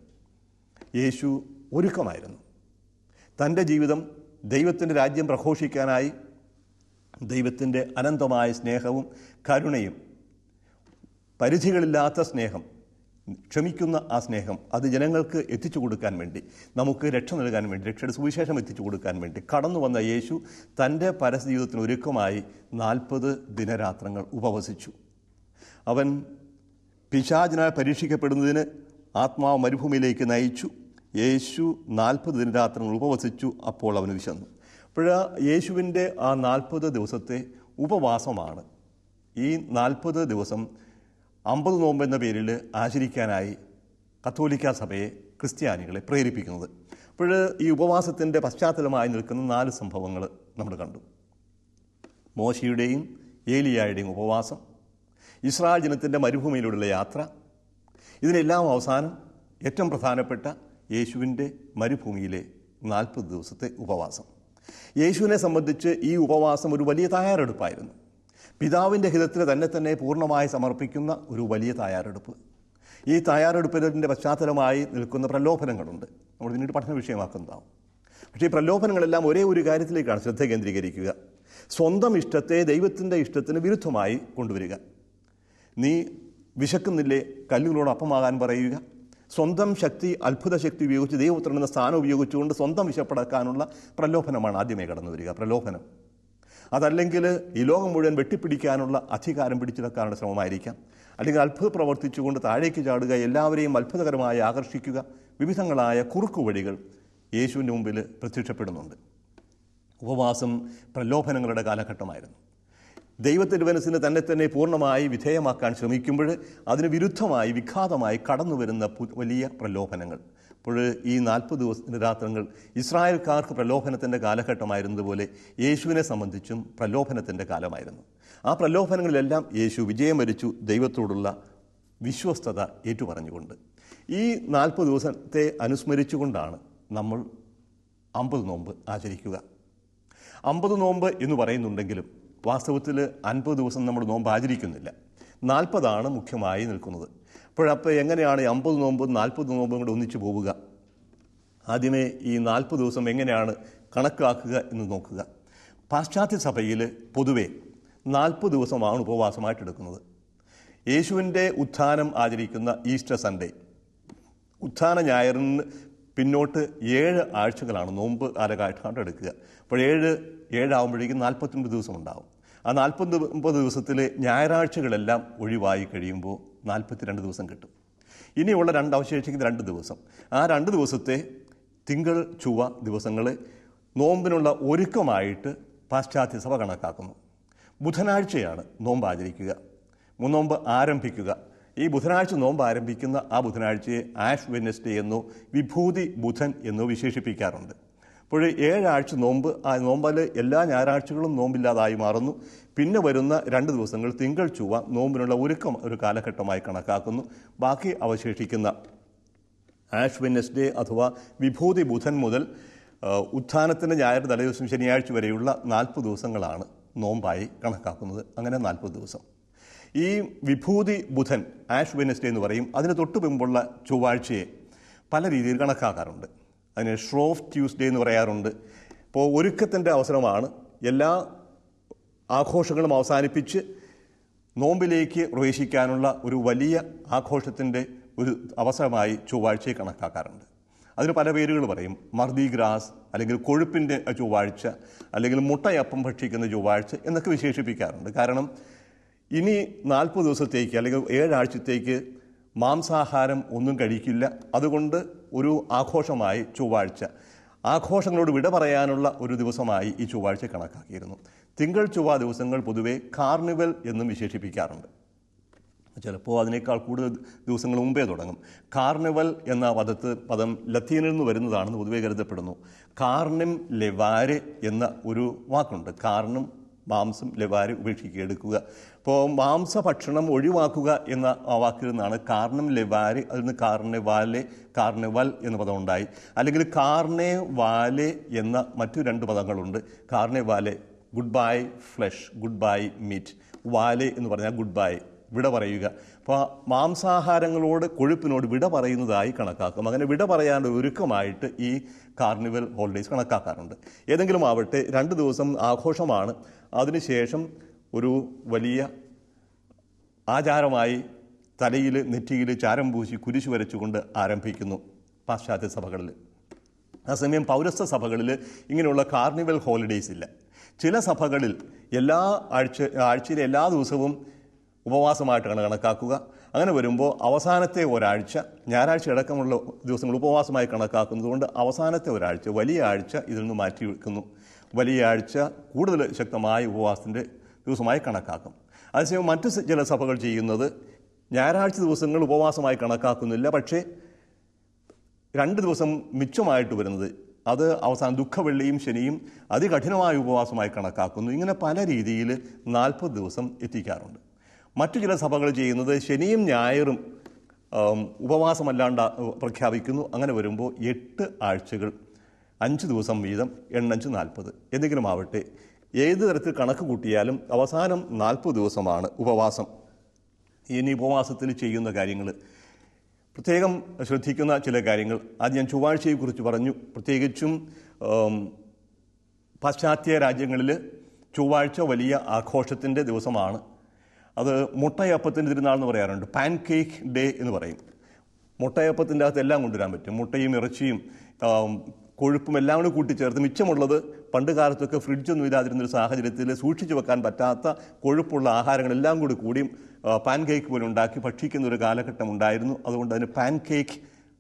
യേശു ഒരുക്കമായിരുന്നു തൻ്റെ ജീവിതം ദൈവത്തിൻ്റെ രാജ്യം പ്രഘോഷിക്കാനായി ദൈവത്തിൻ്റെ അനന്തമായ സ്നേഹവും കരുണയും പരിധികളില്ലാത്ത സ്നേഹം ക്ഷമിക്കുന്ന ആ സ്നേഹം അത് ജനങ്ങൾക്ക് എത്തിച്ചു കൊടുക്കാൻ വേണ്ടി നമുക്ക് രക്ഷ നൽകാൻ വേണ്ടി രക്ഷയുടെ സുവിശേഷം എത്തിച്ചു കൊടുക്കാൻ വേണ്ടി കടന്നു വന്ന യേശു തൻ്റെ പരസ്യജീവിതത്തിന് ഒരുക്കമായി നാൽപ്പത് ദിനരാത്രങ്ങൾ ഉപവസിച്ചു അവൻ പിശാചിനാൽ പരീക്ഷിക്കപ്പെടുന്നതിന് ആത്മാവ് മരുഭൂമിയിലേക്ക് നയിച്ചു യേശു നാൽപ്പത് ദിനരാത്രങ്ങൾ ഉപവസിച്ചു അപ്പോൾ അവന് വിശന്നു അപ്പോൾ യേശുവിൻ്റെ ആ നാൽപ്പത് ദിവസത്തെ ഉപവാസമാണ് ഈ നാൽപ്പത് ദിവസം അമ്പത് നോമ്പ് എന്ന പേരിൽ ആചരിക്കാനായി കത്തോലിക്ക സഭയെ ക്രിസ്ത്യാനികളെ പ്രേരിപ്പിക്കുന്നത് അപ്പോൾ ഈ ഉപവാസത്തിൻ്റെ പശ്ചാത്തലമായി നിൽക്കുന്ന നാല് സംഭവങ്ങൾ നമ്മൾ കണ്ടു മോശയുടെയും ഏലിയായുടെയും ഉപവാസം ഇസ്രായേൽ ജനത്തിൻ്റെ മരുഭൂമിയിലൂടെയുള്ള യാത്ര ഇതിനെല്ലാം അവസാനം ഏറ്റവും പ്രധാനപ്പെട്ട യേശുവിൻ്റെ മരുഭൂമിയിലെ നാൽപ്പത് ദിവസത്തെ ഉപവാസം യേശുവിനെ സംബന്ധിച്ച് ഈ ഉപവാസം ഒരു വലിയ തയ്യാറെടുപ്പായിരുന്നു പിതാവിൻ്റെ ഹിതത്തിന് തന്നെ തന്നെ പൂർണ്ണമായി സമർപ്പിക്കുന്ന ഒരു വലിയ തയ്യാറെടുപ്പ് ഈ തയ്യാറെടുപ്പിൻ്റെ പശ്ചാത്തലമായി നിൽക്കുന്ന പ്രലോഭനങ്ങളുണ്ട് നമ്മൾ പിന്നീട് പഠന വിഷയമാക്കുന്നതാവും പക്ഷേ ഈ പ്രലോഭനങ്ങളെല്ലാം ഒരേ ഒരു കാര്യത്തിലേക്കാണ് ശ്രദ്ധ കേന്ദ്രീകരിക്കുക സ്വന്തം ഇഷ്ടത്തെ ദൈവത്തിൻ്റെ ഇഷ്ടത്തിന് വിരുദ്ധമായി കൊണ്ടുവരിക നീ വിശക്കുന്നില്ലേ കല്ലുകളോട് അപ്പമാകാൻ പറയുക സ്വന്തം ശക്തി അത്ഭുത ശക്തി ഉപയോഗിച്ച് ദൈവപുത്രൻ എന്ന സ്ഥാനം ഉപയോഗിച്ചുകൊണ്ട് സ്വന്തം വിശപ്പടക്കാനുള്ള പ്രലോഭനമാണ് ആദ്യമേ കടന്നു വരിക പ്രലോഭനം അതല്ലെങ്കിൽ ഈ ലോകം മുഴുവൻ വെട്ടിപ്പിടിക്കാനുള്ള അധികാരം പിടിച്ചെടുക്കാനുള്ള ശ്രമമായിരിക്കാം അല്ലെങ്കിൽ അത്ഭുത പ്രവർത്തിച്ചുകൊണ്ട് താഴേക്ക് ചാടുക എല്ലാവരെയും അത്ഭുതകരമായി ആകർഷിക്കുക വിവിധങ്ങളായ കുറുക്കു വഴികൾ യേശുവിൻ്റെ മുമ്പിൽ പ്രത്യക്ഷപ്പെടുന്നുണ്ട് ഉപവാസം പ്രലോഭനങ്ങളുടെ കാലഘട്ടമായിരുന്നു ദൈവത്തിൻ്റെ മനസ്സിന് തന്നെ തന്നെ പൂർണ്ണമായി വിധേയമാക്കാൻ ശ്രമിക്കുമ്പോൾ അതിന് വിരുദ്ധമായി വിഘാതമായി കടന്നു വരുന്ന വലിയ പ്രലോഭനങ്ങൾ അപ്പോൾ ഈ നാൽപ്പത് ദിവസത്തിൻ്റെ രാത്രങ്ങൾ ഇസ്രായേൽക്കാർക്ക് പ്രലോഭനത്തിൻ്റെ കാലഘട്ടമായിരുന്നതുപോലെ യേശുവിനെ സംബന്ധിച്ചും പ്രലോഭനത്തിൻ്റെ കാലമായിരുന്നു ആ പ്രലോഭനങ്ങളിലെല്ലാം യേശു വിജയം വരിച്ചു ദൈവത്തോടുള്ള വിശ്വസ്തത ഏറ്റുപറഞ്ഞുകൊണ്ട് ഈ നാൽപ്പത് ദിവസത്തെ അനുസ്മരിച്ചുകൊണ്ടാണ് നമ്മൾ അമ്പത് നോമ്പ് ആചരിക്കുക അമ്പത് നോമ്പ് എന്ന് പറയുന്നുണ്ടെങ്കിലും വാസ്തവത്തിൽ അൻപത് ദിവസം നമ്മൾ നോമ്പ് ആചരിക്കുന്നില്ല നാൽപ്പതാണ് മുഖ്യമായി നിൽക്കുന്നത് അപ്പോഴപ്പോൾ എങ്ങനെയാണ് ഈ അമ്പത് നോമ്പും നാൽപ്പത് നോമ്പും കൂടെ ഒന്നിച്ചു പോവുക ആദ്യമേ ഈ നാൽപ്പത് ദിവസം എങ്ങനെയാണ് കണക്കാക്കുക എന്ന് നോക്കുക പാശ്ചാത്യ സഭയിൽ പൊതുവെ നാൽപ്പത് ദിവസമാണ് ഉപവാസമായിട്ട് എടുക്കുന്നത് യേശുവിൻ്റെ ഉത്ഥാനം ആചരിക്കുന്ന ഈസ്റ്റർ സൺഡേ ഉത്ഥാന ഞായറിന് പിന്നോട്ട് ഏഴ് ആഴ്ചകളാണ് നോമ്പ് കാലഘട്ടമായിട്ട് എടുക്കുക അപ്പോൾ ഏഴ് ഏഴാവുമ്പോഴേക്കും നാൽപ്പത്തൊൻപത് ദിവസം ഉണ്ടാവും ആ നാൽപ്പത് ഒമ്പത് ദിവസത്തിലെ ഞായറാഴ്ചകളെല്ലാം ഒഴിവായി കഴിയുമ്പോൾ നാൽപ്പത്തിരണ്ട് ദിവസം കിട്ടും ഇനിയുള്ള രണ്ട് അവശേഷിക്കുന്ന രണ്ട് ദിവസം ആ രണ്ട് ദിവസത്തെ തിങ്കൾ ചൊവ്വ ദിവസങ്ങളെ നോമ്പിനുള്ള ഒരുക്കമായിട്ട് പാശ്ചാത്യ സഭ കണക്കാക്കുന്നു ബുധനാഴ്ചയാണ് നോമ്പ് ആചരിക്കുക നോമ്പ് ആരംഭിക്കുക ഈ ബുധനാഴ്ച നോമ്പ് ആരംഭിക്കുന്ന ആ ബുധനാഴ്ചയെ ആഷ് വെനസ്ഡേ എന്നോ വിഭൂതി ബുധൻ എന്നോ വിശേഷിപ്പിക്കാറുണ്ട് അപ്പോൾ ഏഴാഴ്ച നോമ്പ് ആ നോമ്പിൽ എല്ലാ ഞായറാഴ്ചകളും നോമ്പില്ലാതായി മാറുന്നു പിന്നെ വരുന്ന രണ്ട് ദിവസങ്ങൾ തിങ്കൾ ചൊവ്വ നോമ്പിനുള്ള ഒരുക്കം ഒരു കാലഘട്ടമായി കണക്കാക്കുന്നു ബാക്കി അവശേഷിക്കുന്ന ആഷ് വെനസ്ഡേ അഥവാ വിഭൂതി ബുധൻ മുതൽ ആ, ഉത്ഥാനത്തിൻ്റെ ഞായർ തലേദിവസം ശനിയാഴ്ച വരെയുള്ള നാൽപ്പത് ദിവസങ്ങളാണ് നോമ്പായി കണക്കാക്കുന്നത് അങ്ങനെ നാൽപ്പത് ദിവസം ഈ വിഭൂതി ബുധൻ ആഷ് വെനസ്ഡേ എന്ന് പറയും അതിന് തൊട്ട് മുമ്പുള്ള ചൊവ്വാഴ്ചയെ പല രീതിയിൽ കണക്കാക്കാറുണ്ട് അതിന് ഷ്രോഫ് ട്യൂസ്ഡേ എന്ന് പറയാറുണ്ട് ഇപ്പോൾ ഒരുക്കത്തിൻ്റെ അവസരമാണ് എല്ലാ ആഘോഷങ്ങളും അവസാനിപ്പിച്ച് നോമ്പിലേക്ക് പ്രവേശിക്കാനുള്ള ഒരു വലിയ ആഘോഷത്തിൻ്റെ ഒരു അവസരമായി ചൊവ്വാഴ്ചയെ കണക്കാക്കാറുണ്ട് അതിന് പല പേരുകൾ പറയും മർദി ഗ്രാസ് അല്ലെങ്കിൽ കൊഴുപ്പിൻ്റെ ചൊവ്വാഴ്ച അല്ലെങ്കിൽ മുട്ടയപ്പം ഭക്ഷിക്കുന്ന ചൊവ്വാഴ്ച എന്നൊക്കെ വിശേഷിപ്പിക്കാറുണ്ട് കാരണം ഇനി നാൽപ്പത് ദിവസത്തേക്ക് അല്ലെങ്കിൽ ഏഴാഴ്ചത്തേക്ക് മാംസാഹാരം ഒന്നും കഴിക്കില്ല അതുകൊണ്ട് ഒരു ആഘോഷമായി ചൊവ്വാഴ്ച ആഘോഷങ്ങളോട് വിട പറയാനുള്ള ഒരു ദിവസമായി ഈ ചൊവ്വാഴ്ച കണക്കാക്കിയിരുന്നു തിങ്കൾ ചൊവ്വ ദിവസങ്ങൾ പൊതുവെ കാർണിവൽ എന്നും വിശേഷിപ്പിക്കാറുണ്ട് ചിലപ്പോൾ അതിനേക്കാൾ കൂടുതൽ ദിവസങ്ങൾ മുമ്പേ തുടങ്ങും കാർണിവൽ എന്ന പദത്ത് പദം ലത്തീനിൽ നിന്ന് വരുന്നതാണെന്ന് പൊതുവെ കരുതപ്പെടുന്നു കാർണിം ലെവാരെ എന്ന ഒരു വാക്കുണ്ട് കാർണും മാംസം ലെവാരെ ഉപേക്ഷിക്കുക എടുക്കുക അപ്പോൾ മാംസ ഭക്ഷണം ഒഴിവാക്കുക എന്ന ആ വാക്കിൽ നിന്നാണ് കാർണം ലെവാരെ അതിൽ നിന്ന് കാർണെ വാലെ കാർണിവൽ എന്ന പദം ഉണ്ടായി അല്ലെങ്കിൽ കാർണെ വാലെ എന്ന മറ്റു രണ്ട് പദങ്ങളുണ്ട് കാർണെ വാലെ goodbye flesh goodbye meat വാലെ എന്ന് പറഞ്ഞാൽ ഗുഡ് ബൈ വിട പറയുക അപ്പോൾ മാംസാഹാരങ്ങളോട് കൊഴുപ്പിനോട് വിട പറയുന്നതായി കണക്കാക്കും അങ്ങനെ വിട പറയാനുള്ള ഒരുക്കമായിട്ട് ഈ കാർണിവൽ ഹോളിഡേയ്സ് കണക്കാക്കാറുണ്ട് ഏതെങ്കിലും ആവട്ടെ രണ്ട് ദിവസം ആഘോഷമാണ് അതിനുശേഷം ഒരു വലിയ ആചാരമായി തലയിൽ നെറ്റിയിൽ ചാരം പൂശി കുരിശു വരച്ചുകൊണ്ട് ആരംഭിക്കുന്നു പാശ്ചാത്യ സഭകളിൽ അതേസമയം പൗരസ്ത്യ സഭകളിൽ ഇങ്ങനെയുള്ള കാർണിവൽ ഹോളിഡേയ്സ് ഇല്ല ചില സഭകളിൽ എല്ലാ ആഴ്ച ആഴ്ചയിലെ എല്ലാ ദിവസവും ഉപവാസമായിട്ടാണ് കണക്കാക്കുക അങ്ങനെ വരുമ്പോൾ അവസാനത്തെ ഒരാഴ്ച ഞായറാഴ്ച അടക്കമുള്ള ദിവസങ്ങൾ ഉപവാസമായി കണക്കാക്കുന്നതുകൊണ്ട് അവസാനത്തെ ഒരാഴ്ച വലിയ ആഴ്ച ഇതിൽ നിന്ന് മാറ്റി വെക്കുന്നു വലിയ ആഴ്ച കൂടുതൽ ശക്തമായ ഉപവാസത്തിൻ്റെ ദിവസമായി കണക്കാക്കും അതേസമയം മറ്റു സ- ചില സഭകൾ ചെയ്യുന്നത് ഞായറാഴ്ച ദിവസങ്ങൾ ഉപവാസമായി കണക്കാക്കുന്നില്ല പക്ഷേ രണ്ട് ദിവസം മിച്ചമായിട്ട് വരുന്നത് അത് അവസാനം ദുഃഖവെള്ളിയും ശനിയും അതികഠിനമായ ഉപവാസമായി കണക്കാക്കുന്നു ഇങ്ങനെ പല രീതിയിൽ നാൽപ്പത് ദിവസം എത്തിക്കാറുണ്ട് മറ്റു ചില സഭകൾ ചെയ്യുന്നത് ശനിയും ഞായറും ആം, ഉപവാസമല്ലാണ്ട് പ്രഖ്യാപിക്കുന്നു അങ്ങനെ വരുമ്പോൾ എട്ട് ആഴ്ചകൾ അഞ്ച് ദിവസം വീതം എണ്ണഞ്ച് നാൽപ്പത് എന്തെങ്കിലും ആവട്ടെ ഏത് തരത്തിൽ കണക്ക് കൂട്ടിയാലും അവസാനം നാൽപ്പത് ദിവസമാണ് ഉപവാസം ഇനി ഉപവാസത്തിൽ ചെയ്യുന്ന കാര്യങ്ങൾ പ്രത്യേകം ശ്രദ്ധിക്കുന്ന ചില കാര്യങ്ങൾ ആദ്യം ഞാൻ ചൊവ്വാഴ്ചയെക്കുറിച്ച് പറഞ്ഞു പ്രത്യേകിച്ചും ആം, പാശ്ചാത്യ രാജ്യങ്ങളിൽ ചൊവ്വാഴ്ച വലിയ ആഘോഷത്തിൻ്റെ ദിവസമാണ് അത് മുട്ടയപ്പത്തിൻ്റെ തിരുനാൾ എന്ന് പറയാറുണ്ട് പാൻ കേക്ക് ഡേ എന്ന് പറയും മുട്ടയപ്പത്തിൻ്റെ അകത്ത് എല്ലാം കൊണ്ടുവരാൻ പറ്റും മുട്ടയും ഇറച്ചിയും ആം, കൊഴുപ്പും എല്ലാം കൂടി കൂട്ടിച്ചേർത്ത് മിച്ചമുള്ളത് പണ്ട് കാലത്തൊക്കെ ഫ്രിഡ്ജൊന്നും ഇല്ലാതിരുന്നൊരു സാഹചര്യത്തിൽ സൂക്ഷിച്ചു വെക്കാൻ പറ്റാത്ത കൊഴുപ്പുള്ള ആഹാരങ്ങളെല്ലാം കൂടി കൂടി പാൻ കേക്ക് പോലെ ഉണ്ടാക്കി ഭക്ഷിക്കുന്ന ഒരു കാലഘട്ടം ഉണ്ടായിരുന്നു അതുകൊണ്ട് അതിന് പാൻ കേക്ക്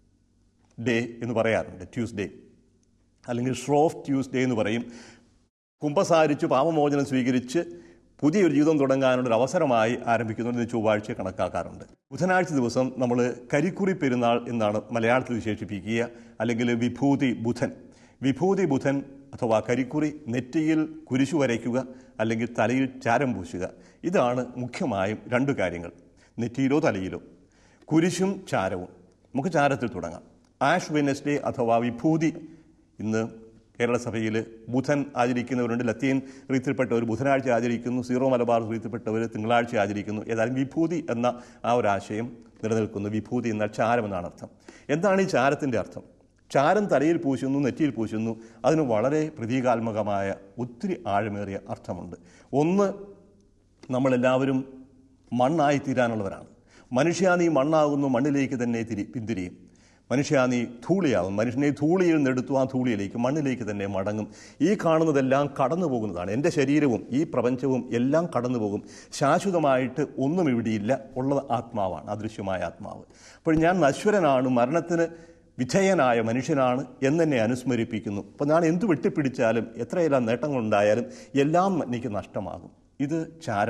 ഡേ എന്ന് പറയാറുണ്ട് ട്യൂസ്ഡേ അല്ലെങ്കിൽ ഷ്രോഫ് ട്യൂസ്ഡേ എന്ന് പറയും കുംഭസാരിച്ച് പാപമോചനം സ്വീകരിച്ച് പുതിയൊരു ജീവിതം തുടങ്ങാനുള്ള ഒരു അവസരമായി ആരംഭിക്കുന്നതിന് ചൊവ്വാഴ്ച കണക്കാക്കാറുണ്ട് ബുധനാഴ്ച ദിവസം നമ്മൾ കരിക്കുറി പെരുന്നാൾ എന്നാണ് മലയാളത്തിൽ വിശേഷിപ്പിക്കുക അല്ലെങ്കിൽ വിഭൂതി ബുധൻ വിഭൂതി ബുധൻ അഥവാ കരിക്കുറി നെറ്റിയിൽ കുരിശു വരയ്ക്കുക അല്ലെങ്കിൽ തലയിൽ ചാരം പൂശുക ഇതാണ് മുഖ്യമായും രണ്ട് കാര്യങ്ങൾ നെറ്റിയിലോ തലയിലോ കുരിശും ചാരവും നമുക്ക് ചാരത്തിൽ തുടങ്ങാം ആഷ് വെനസ്ഡേ അഥവാ വിഭൂതി ഇന്ന് കേരള സഭയിൽ ബുധൻ ആചരിക്കുന്നവരുണ്ട് ലത്തീൻ റീത്തിൽപ്പെട്ടവർ ബുധനാഴ്ച ആചരിക്കുന്നു സീറോ മലബാർ റീത്തിൽപ്പെട്ടവർ തിങ്കളാഴ്ച ആചരിക്കുന്നു ഏതായാലും വിഭൂതി എന്ന ആ ഒരു ആശയം നിലനിൽക്കുന്നു വിഭൂതി എന്നാൽ ചാരം എന്നാണ് അർത്ഥം എന്താണ് ഈ ചാരത്തിൻ്റെ അർത്ഥം ചാരം തലയിൽ പൂശുന്നു നെറ്റിയിൽ പൂശുന്നു അതിന് വളരെ പ്രതീകാത്മകമായ ഒത്തിരി ആഴമേറിയ അർത്ഥമുണ്ട് ഒന്ന് നമ്മളെല്ലാവരും മണ്ണായി തീരാനുള്ളവരാണ് മനുഷ്യ നീ മണ്ണാകുന്നു മണ്ണിലേക്ക് തന്നെ തിരി പിന്തിരിയും മനുഷ്യ നീ ധൂളിയാകും മനുഷ്യനെ ധൂളിയിൽ നിന്നെടുത്തു ആ ധൂളിയിലേക്ക് മണ്ണിലേക്ക് തന്നെ മടങ്ങും ഈ കാണുന്നതെല്ലാം കടന്നു പോകുന്നതാണ് എൻ്റെ ശരീരവും ഈ പ്രപഞ്ചവും എല്ലാം കടന്നു പോകും ശാശ്വതമായിട്ട് ഒന്നും ഇവിടെയില്ല ഉള്ളത് ആത്മാവാണ് അദൃശ്യമായ ആത്മാവ് അപ്പോൾ ഞാൻ നശ്വരനാണ് മരണത്തിന് വിധേയനായ മനുഷ്യനാണ് എന്നെന്നെ അനുസ്മരിപ്പിക്കുന്നു അപ്പോൾ ഞാൻ എന്ത് വെട്ടിപ്പിടിച്ചാലും എത്രയെല്ലാം നേട്ടങ്ങളുണ്ടായാലും എല്ലാം എനിക്ക് നഷ്ടമാകും ഇത് ചാരമാണ്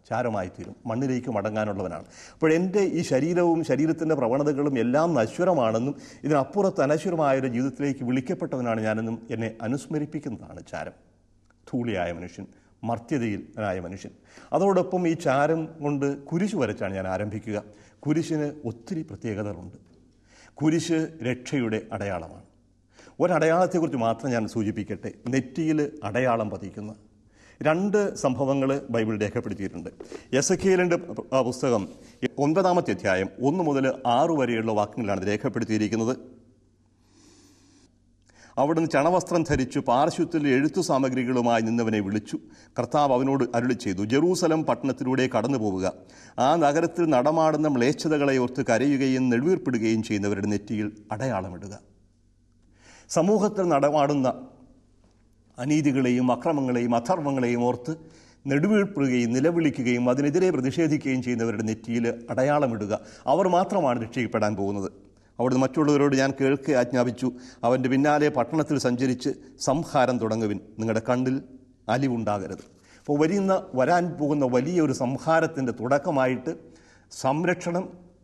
ചാരമായി തീരും മണ്ണിലേക്ക് മടങ്ങാനുള്ളവനാണ് അപ്പോൾ എൻ്റെ ഈ ശരീരവും ശരീരത്തിൻ്റെ പ്രവണതകളും എല്ലാം നശ്വരമാണെന്നും ഇതിനപ്പുറത്ത് അനശ്വരമായൊരു ജീവിതത്തിലേക്ക് വിളിക്കപ്പെട്ടവനാണ് ഞാനെന്നും എന്നെ അനുസ്മരിപ്പിക്കുന്നതാണ് ചാരം ധൂളിയായ മനുഷ്യൻ മർത്യതയിലായ മനുഷ്യൻ അതോടൊപ്പം ഈ ചാരം കൊണ്ട് കുരിശ് വരച്ചാണ് ഞാൻ ആരംഭിക്കുക കുരിശിന് ഒത്തിരി പ്രത്യേകതകളുണ്ട് കുരിശ് രക്ഷയുടെ അടയാളമാണ് ഒരടയാളത്തെക്കുറിച്ച് മാത്രം ഞാൻ സൂചിപ്പിക്കട്ടെ നെറ്റിയിൽ അടയാളം പതിക്കുന്ന രണ്ട് സംഭവങ്ങൾ ബൈബിൾ രേഖപ്പെടുത്തിയിട്ടുണ്ട് എസക്കേലിൻ്റെ പുസ്തകം ഒൻപതാമത്തെ അധ്യായം ഒന്ന് മുതൽ ആറ് വരെയുള്ള വാക്യങ്ങളാണ് ഇത് രേഖപ്പെടുത്തിയിരിക്കുന്നത് അവിടുന്ന് ചണവസ്ത്രം ധരിച്ചു പാർശ്വത്തിൽ എഴുത്തു സാമഗ്രികളുമായി നിന്നവനെ വിളിച്ചു കർത്താവ് അവനോട് അരുളി ചെയ്തു ജെറൂസലം പട്ടണത്തിലൂടെ കടന്നു പോവുക ആ നഗരത്തിൽ നടമാടുന്ന മ്ലേച്ഛതകളെ ഓർത്ത് കരയുകയും നെടുവീർപ്പിടുകയും ചെയ്യുന്നവരുടെ നെറ്റിയിൽ അടയാളമിടുക സമൂഹത്തിൽ നടമാടുന്ന അനീതികളെയും അക്രമങ്ങളെയും അധർമ്മങ്ങളെയും ഓർത്ത് നെടുവീഴ്പ്പെടുകയും നിലവിളിക്കുകയും അതിനെതിരെ പ്രതിഷേധിക്കുകയും ചെയ്യുന്നവരുടെ നെറ്റിയിൽ അടയാളമിടുക അവർ മാത്രമാണ് രക്ഷിക്കപ്പെടാൻ പോകുന്നത് അവിടുന്ന് മറ്റുള്ളവരോട് ഞാൻ കേൾക്കെ ആജ്ഞാപിച്ചു അവൻ്റെ പിന്നാലെ പട്ടണത്തിൽ സഞ്ചരിച്ച് സംഹാരം തുടങ്ങുവിൻ നിങ്ങളുടെ കണ്ണിൽ അലിവുണ്ടാകരുത് അപ്പോൾ വരുന്ന വരാൻ പോകുന്ന വലിയ ഒരു സംഹാരത്തിൻ്റെ തുടക്കമായിട്ട് സംരക്ഷണം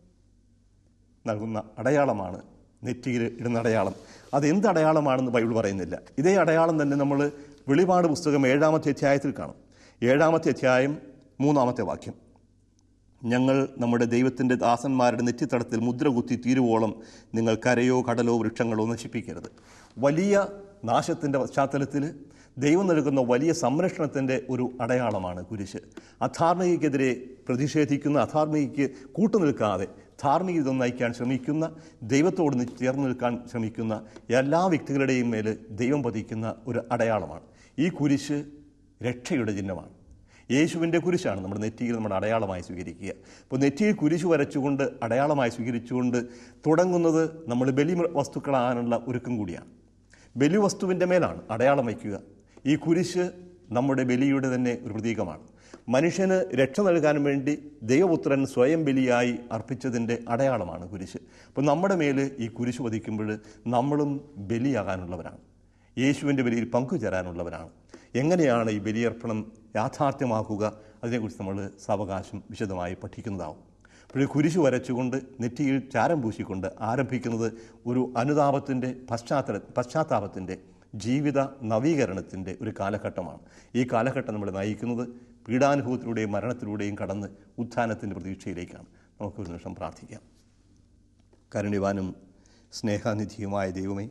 നൽകുന്ന അടയാളമാണ് നെറ്റിയിൽ ഇടുന്ന അടയാളം അതെന്ത് അടയാളമാണെന്ന് ബൈബിൾ പറയുന്നില്ല ഇതേ അടയാളം തന്നെ നമ്മൾ വെളിപാട് പുസ്തകം ഏഴാമത്തെ അധ്യായത്തിൽ കാണും ഏഴാമത്തെ അധ്യായം മൂന്നാമത്തെ വാക്യം ഞങ്ങൾ നമ്മുടെ ദൈവത്തിൻ്റെ ദാസന്മാരുടെ നെറ്റിത്തടത്തിൽ മുദ്ര കുത്തി തീരുവോളം നിങ്ങൾ കരയോ കടലോ വൃക്ഷങ്ങളോ നശിപ്പിക്കരുത് വലിയ നാശത്തിൻ്റെ പശ്ചാത്തലത്തിൽ ദൈവം നൽകുന്ന വലിയ സംരക്ഷണത്തിൻ്റെ ഒരു അടയാളമാണ് കുരിശ് അധാർമികക്കെതിരെ പ്രതിഷേധിക്കുന്ന അധാർമികയ്ക്ക് കൂട്ടുനിൽക്കാതെ ധാർമ്മികത നയിക്കാൻ ശ്രമിക്കുന്ന ദൈവത്തോട് നി- ചേർന്ന് നിൽക്കാൻ ശ്രമിക്കുന്ന എല്ലാ വ്യക്തികളുടെയും മേൽ ദൈവം പതിക്കുന്ന ഒരു അടയാളമാണ് ഈ കുരിശ് രക്ഷയുടെ ചിഹ്നമാണ് യേശുവിൻ്റെ കുരിശാണ് നമ്മുടെ നെറ്റിയിൽ നമ്മുടെ അടയാളമായി സ്വീകരിക്കുക അപ്പോൾ നെറ്റിയിൽ കുരിശ് വരച്ചുകൊണ്ട് അടയാളമായി സ്വീകരിച്ചുകൊണ്ട് തുടങ്ങുന്നത് നമ്മൾ ബലി വസ്തുക്കളാകാനുള്ള ഒരുക്കം കൂടിയാണ് ബലി വസ്തുവിൻ്റെ മേലാണ് അടയാളം വയ്ക്കുക ഈ കുരിശ് നമ്മുടെ ബലിയുടെ തന്നെ ഒരു പ്രതീകമാണ് മനുഷ്യന് രക്ഷ നൽകാൻ വേണ്ടി ദൈവപുത്രൻ സ്വയം ബലിയായി അർപ്പിച്ചതിൻ്റെ അടയാളമാണ് കുരിശ് അപ്പോൾ നമ്മുടെ മേൽ ഈ കുരിശ് വധിക്കുമ്പോൾ നമ്മളും ബലിയാകാനുള്ളവരാണ് യേശുവിൻ്റെ ബലിയിൽ പങ്കുചേരാനുള്ളവരാണ് എങ്ങനെയാണ് ഈ ബലിയർപ്പണം യാഥാർത്ഥ്യമാക്കുക അതിനെക്കുറിച്ച് നമ്മൾ സാവകാശം വിശദമായി പഠിക്കുന്നതാവും അപ്പോൾ ഈ കുരിശ് വരച്ചുകൊണ്ട് നെറ്റിയിൽ ചാരം പൂശിക്കൊണ്ട് ആരംഭിക്കുന്നത് ഒരു അനുതാപത്തിൻ്റെ പശ്ചാത്തല പശ്ചാത്താപത്തിൻ്റെ ജീവിത നവീകരണത്തിൻ്റെ ഒരു കാലഘട്ടമാണ് ഈ കാലഘട്ടം നമ്മളെ നയിക്കുന്നത് പീഡാനുഭവത്തിലൂടെയും മരണത്തിലൂടെയും കടന്ന് ഉത്ഥാനത്തിൻ്റെ പ്രതീക്ഷയിലേക്കാണ് നമുക്കൊരു നിമിഷം പ്രാർത്ഥിക്കാം കരുണിവാനും സ്നേഹാനിധിയുമായ ദൈവമേ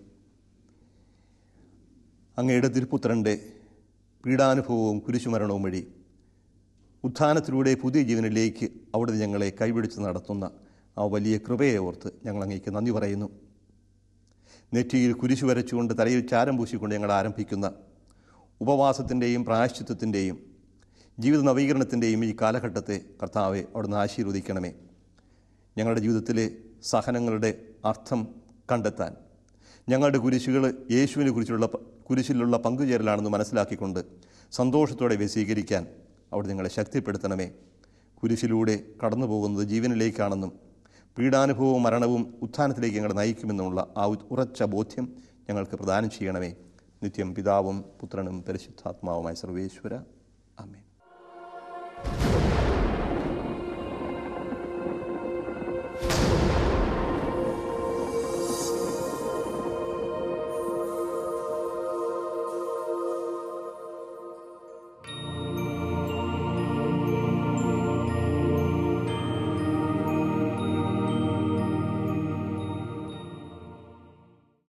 അങ്ങയുടെ തിരുപുത്രൻ്റെ പീഡാനുഭവവും കുരിശുമരണവും വഴി ഉത്ഥാനത്തിലൂടെ പുതിയ ജീവനിലേക്ക് അവിടുന്ന് ഞങ്ങളെ കൈപിടിച്ച് നടത്തുന്ന ആ വലിയ കൃപയെ ഓർത്ത് ഞങ്ങൾ അങ്ങേക്ക് നന്ദി പറയുന്നു നെറ്റിയിൽ കുരിശു വരച്ചുകൊണ്ട് തലയിൽ ചാരം പൂശിക്കൊണ്ട് ഞങ്ങൾ ആരംഭിക്കുന്ന ഉപവാസത്തിൻ്റെയും പ്രായശ്ചിത്വത്തിൻ്റെയും ജീവിത നവീകരണത്തിൻ്റെയും ഈ കാലഘട്ടത്തെ കർത്താവെ അവിടുന്ന് ആശീർവദിക്കണമേ ഞങ്ങളുടെ ജീവിതത്തിലെ സഹനങ്ങളുടെ അർത്ഥം കണ്ടെത്താൻ ഞങ്ങളുടെ കുരിശുകൾ യേശുവിനെ കുറിച്ചുള്ള പ- കുരിശിലുള്ള പങ്കുചേരലാണെന്ന് മനസ്സിലാക്കിക്കൊണ്ട് സന്തോഷത്തോടെ സ്വീകരിക്കാൻ അവിടെ നിങ്ങളെ ശക്തിപ്പെടുത്തണമേ കുരിശിലൂടെ കടന്നു പോകുന്നത് ജീവനിലേക്കാണെന്നും പീഡാനുഭവവും മരണവും ഉത്ഥാനത്തിലേക്ക് ഞങ്ങളെ നയിക്കുമെന്നുള്ള ആ ഉ- ഉറച്ച ബോധ്യം ഞങ്ങൾക്ക് പ്രദാനം ചെയ്യണമേ നിത്യം പിതാവും പുത്രനും പരിശുദ്ധാത്മാവുമായ സർവേശ്വര ആമേൻ